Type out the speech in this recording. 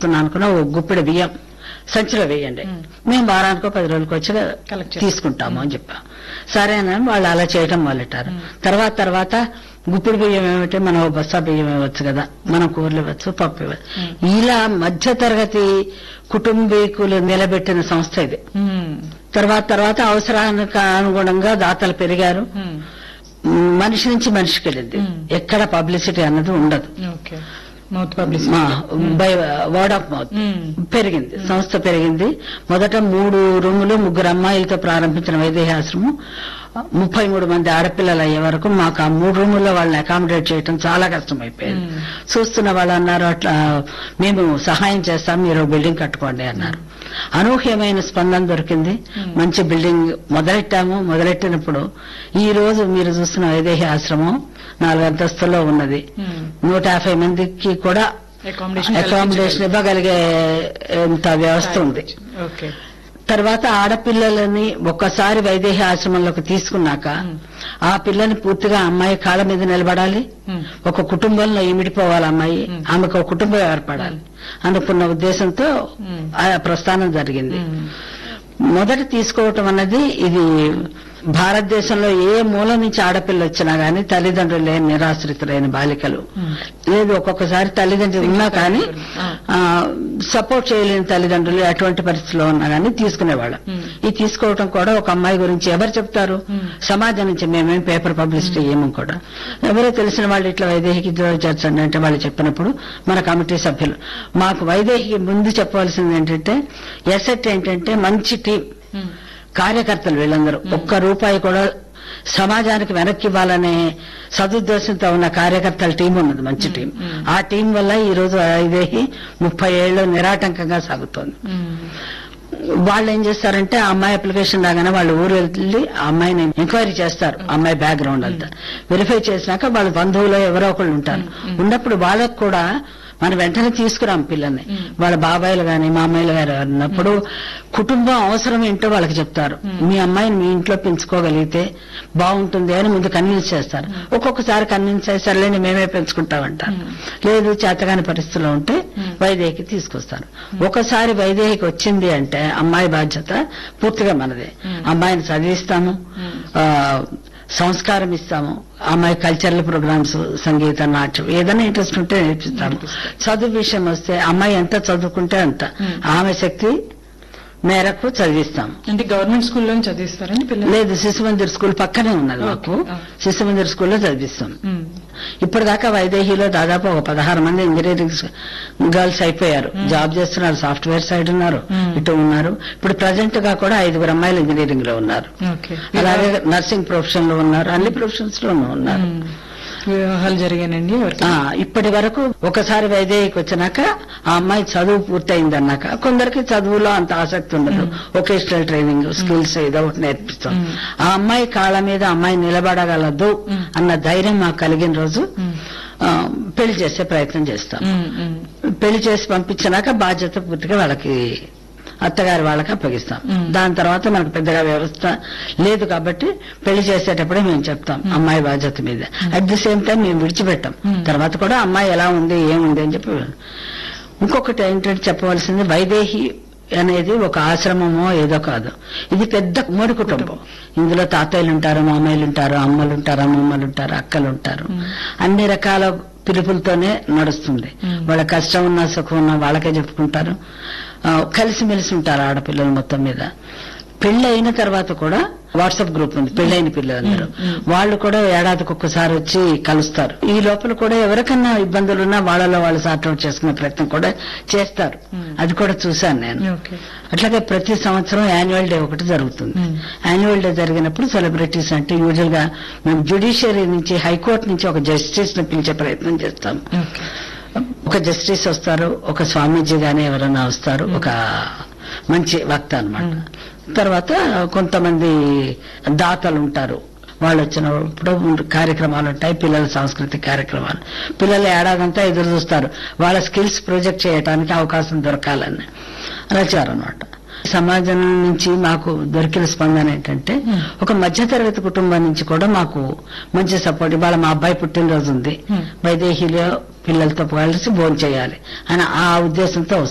చెప్తున్నాను అనుకున్నా ఓ గుప్పెడు బియ్యం సంచిలో వేయండి మేము వారానికో పది రోజులకి వచ్చి Collect చేస్తాం. తీసుకుంటాము అని చెప్పాం సరేనని వాళ్ళు అలా చేయటం మొదలెట్టారు తర్వాత తర్వాత గుప్పిడి బియ్యం ఏమిటి మనం ఓ బస్తా బియ్యం ఇవ్వచ్చు కదా మనం కూరలు ఇవ్వచ్చు పప్పు ఇవ్వచ్చు ఇలా మధ్య తరగతి కుటుంబీకులు నిలబెట్టిన సంస్థ ఇది ఉమ్, తర్వాత తర్వాత అవసరానికి అనుగుణంగా దాతలు పెరిగారు ఉమ్, మనిషి నుంచి మనిషికి వెళ్ళింది మ్మ్. ఎక్కడ పబ్లిసిటీ అన్నది ఉండదు okay mouth publicity by word of mouth um, పెరిగింది సంస్థ పెరిగింది మొదట మూడు రూములు ముగ్గురు అమ్మాయిలతో ప్రారంభించిన వైదేహాశ్రమం ముప్పై మూడు మంది ఆడపిల్లలు అయ్యే వరకు మాకు ఆ మూడు రూముల్లో వాళ్ళని అకామిడేట్ చేయడం చాలా కష్టం అయిపోయింది మ్మ్. చూస్తున్న వాళ్ళు అన్నారు అట్లా మేము సహాయం చేస్తాం మీరు బిల్డింగ్ కట్టుకోండి అన్నారు అనూహ్యమైన స్పందన దొరికింది మంచి బిల్డింగ్ మొదలెట్టాము మొదలెట్టినప్పుడు ఈ రోజు మీరు చూస్తున్న వైదేహి ఆశ్రమం నాలుగు అంతస్తుల్లో ఉన్నది ఉమ్. నూట యాభై మందికి కూడా అకామిడేషన్ అకామిడేషన్ ఇవ్వగలిగే ఇంత వ్యవస్థ ఉంది ఓకే తర్వాత ఆడపిల్లలని ఒక్కసారి వైదేహి ఆశ్రమంలోకి తీసుకున్నాక ఆ పిల్లని పూర్తిగా అమ్మాయి కాళ్ళ మీద నిలబడాలి ఉమ్, ఒక కుటుంబంలో ఇమిడిపోవాలి అమ్మాయి ఆమెకు ఒక కుటుంబం ఏర్పడాలి అనుకున్న ఉద్దేశంతో ఉమ్. ఆ ప్రస్థానం జరిగింది ఉమ్, మొదట తీసుకోవటం అన్నది ఇది భారతదేశంలో ఏ మూల నుంచి ఆడపిల్ల వచ్చినా గానీ తల్లిదండ్రులు లేని నిరాశ్రితులైన బాలికలు ఉమ్. లేదు ఒక్కొక్కసారి తల్లిదండ్రులు ఉన్నా కానీ ఆ. సపోర్ట్ చేయలేని తల్లిదండ్రులు అటువంటి పరిస్థితిలో ఉన్నా కానీ తీసుకునేవాళ్ళం మ్మ్. ఇది తీసుకోవటం కూడా ఒక అమ్మాయి గురించి ఎవరు చెప్తారు మ్మ్. సమాజం నుంచి మేమేం పేపర్ పబ్లిసిటీ ఏమో కూడా ఎవరో తెలిసిన వాళ్ళు ఇట్లా వైదేహికి చేర్చండి అంటే వాళ్ళు చెప్పినప్పుడు మన కమిటీ సభ్యులు మాకు వైదేహికి ముందు చెప్పవలసింది ఏంటంటే ఎసెట్ ఏంటంటే మంచి టీం ఉమ్, కార్యకర్తలు వీళ్ళందరూ ఒక్క రూపాయి కూడా సమాజానికి వెనక్కి ఇవ్వాలనే సదుద్దేశంతో ఉన్న కార్యకర్తల టీం ఉన్నది మంచి టీం ఆ టీం వల్ల ఈ రోజు ఇదేహి ముప్పై ఏళ్ళు నిరాటంకంగా సాగుతోంది ఉమ్, వాళ్ళు ఏం చేస్తారంటే ఆ అమ్మాయి అప్లికేషన్ రాగానే వాళ్ళు ఊరు వెళ్ళి ఆ అమ్మాయిని ఎంక్వైరీ చేస్తారు ఆ అమ్మాయి బ్యాక్గ్రౌండ్ అంతా వెరిఫై చేసినాక వాళ్ళ బంధువులు ఎవరో ఒకళ్ళు ఉంటారు ఉన్నప్పుడు వాళ్ళకు కూడా మనం వెంటనే తీసుకురాం పిల్లల్ని వాళ్ళ బాబాయిలు గాని మామయ్యలు గారు అన్నప్పుడు కుటుంబం అవసరం ఏంటో వాళ్ళకి చెప్తారు మీ అమ్మాయిని మీ ఇంట్లో పెంచుకోగలిగితే బాగుంటుంది అని ముందు కన్విన్స్ చేస్తారు ఒక్కొక్కసారి కన్విన్స్ అయ్యి సర్లేని మేమే పెంచుకుంటామంటారు లేదు చేతగాని పరిస్థితిలో ఉంటే వైదేహికి తీసుకొస్తారు ఒకసారి వైదేహికి వచ్చింది అంటే అమ్మాయి బాధ్యత పూర్తిగా మనదే అమ్మాయిని చదివిస్తాము ఆ, సంస్కారం ఇస్తాము అమ్మాయి కల్చరల్ ప్రోగ్రామ్స్ సంగీతం నాట్యం ఏదైనా ఇంట్రెస్ట్ ఉంటే నేర్పిస్తాము చదువు విషయం వస్తే అమ్మాయి ఎంత చదువుకుంటే అంత ఆమె శక్తి మేరకు చదివిస్తాము అంటే గవర్నమెంట్ స్కూల్లో చదివిస్తారండి పిల్లలు లేదు శిశు మందిర్ స్కూల్ పక్కనే ఉన్నది మాకు ఆ. శిశు మందిర్ స్కూల్లో చదివిస్తాం ఉమ్, ఇప్పటిదాకా వైదేహిలో దాదాపు ఒక పదహారు మంది ఇంజనీరింగ్ గర్ల్స్ అయిపోయారు జాబ్ చేస్తున్నారు సాఫ్ట్వేర్ సైడ్ ఉన్నారు Hmm. ఇటు ఉన్నారు ఇప్పుడు ప్రజెంట్ గా కూడా ఐదుగురు అమ్మాయిలు ఇంజనీరింగ్ లో ఉన్నారు ఓకే అలాగే నర్సింగ్ ప్రొఫెషన్ లో ఉన్నారు అన్ని ప్రొఫెషన్స్ లోనూ ఉన్నారు ఉమ్, వివాహాలు జరిగానండి ఎవరికి ఆ, ఇప్పటి వరకు ఒకసారి వైదేహికి వచ్చినాక ఆ అమ్మాయి చదువు పూర్తయింది అన్నాక కొందరికి చదువులో అంత ఆసక్తి ఉండదు ఒకేషనల్ ట్రైనింగ్ స్కిల్స్ ఏదో ఒకటి నేర్పిస్తాం ఆ అమ్మాయి కాళ్ళ మీద అమ్మాయి నిలబడగలదు అన్న ధైర్యం మాకు కలిగిన రోజు ఉమ్, ఆ, పెళ్లి చేసే ప్రయత్నం చేస్తాం ఉమ్, ఉమ్, పెళ్లి చేసి పంపించినాక బాధ్యత పూర్తిగా వాళ్ళకి అత్తగారి వాళ్ళకి అప్పగిస్తాం దాని తర్వాత మనకు పెద్దగా వ్యవస్థ లేదు కాబట్టి పెళ్లి చేసేటప్పుడే మేము చెప్తాం అమ్మాయి బాధ్యత మీద అట్ ది సేమ్ టైం మేము విడిచిపెట్టాం తర్వాత కూడా అమ్మాయి ఎలా ఉంది ఏముంది అని చెప్పి ఇంకొకటి ఏంటంటే చెప్పవలసింది వైదేహి అనేది ఒక ఆశ్రమమో ఏదో కాదు ఇది పెద్ద ఉమ్మడి కుటుంబం ఇందులో తాతయ్యలు ఉంటారు మామయ్యలు ఉంటారు అమ్మలు ఉంటారు అమ్మమ్మలు ఉంటారు అక్కలు ఉంటారు అన్ని రకాల పిలుపులతోనే నడుస్తుంది వాళ్ళ కష్టం ఉన్నా సుఖం ఉన్నా వాళ్ళకే చెప్పుకుంటారు ఆ, కలిసిమెలిసి ఉంటారు ఆడపిల్లలు మొత్తం మీద పెళ్లి అయిన తర్వాత కూడా వాట్సాప్ గ్రూప్ ఉంది పెళ్లైన పిల్లలందరూ వాళ్ళు కూడా ఏడాదికి ఒక్కసారి వచ్చి కలుస్తారు ఈ లోపల కూడా ఎవరికన్నా ఇబ్బందులు ఉన్నా వాళ్ళలో వాళ్ళు సార్ట్అవుట్ చేసుకునే ప్రయత్నం కూడా చేస్తారు అది కూడా చూశాను నేను ఓకే అట్లాగే ప్రతి సంవత్సరం యాన్యువల్ డే ఒకటి జరుగుతుంది యాన్యువల్ డే జరిగినప్పుడు సెలబ్రిటీస్ అంటే యూజువల్ గా మేము జ్యుడిషియరీ నుంచి హైకోర్టు నుంచి ఒక జస్టిస్ ని పిలిచే ప్రయత్నం చేస్తాం ఓకే ఒక జస్టిస్ వస్తారు ఒక స్వామీజీ గాని ఎవరైనా వస్తారు ఒక మంచి వక్త అన్నమాట తర్వాత కొంతమంది దాతలు ఉంటారు వాళ్ళు వచ్చినప్పుడు కార్యక్రమాలు ఉంటాయి పిల్లల సాంస్కృతిక కార్యక్రమాలు పిల్లలు ఏడాదంతా ఎదురు చూస్తారు వాళ్ళ స్కిల్స్ ప్రొజెక్ట్ చేయడానికి అవకాశం దొరకాలని రచారనమాట సమాజం నుంచి మాకు దొరికిన స్పందన ఏంటంటే ఒక మధ్యతరగతి కుటుంబం నుంచి కూడా మాకు మంచి సపోర్ట్ ఇవాళ మా అబ్బాయి పుట్టినరోజు ఉంది వైదేహిలో పిల్లలతో కలిసి భోజనం చేయాలి అని ఆ ఉద్దేశంతో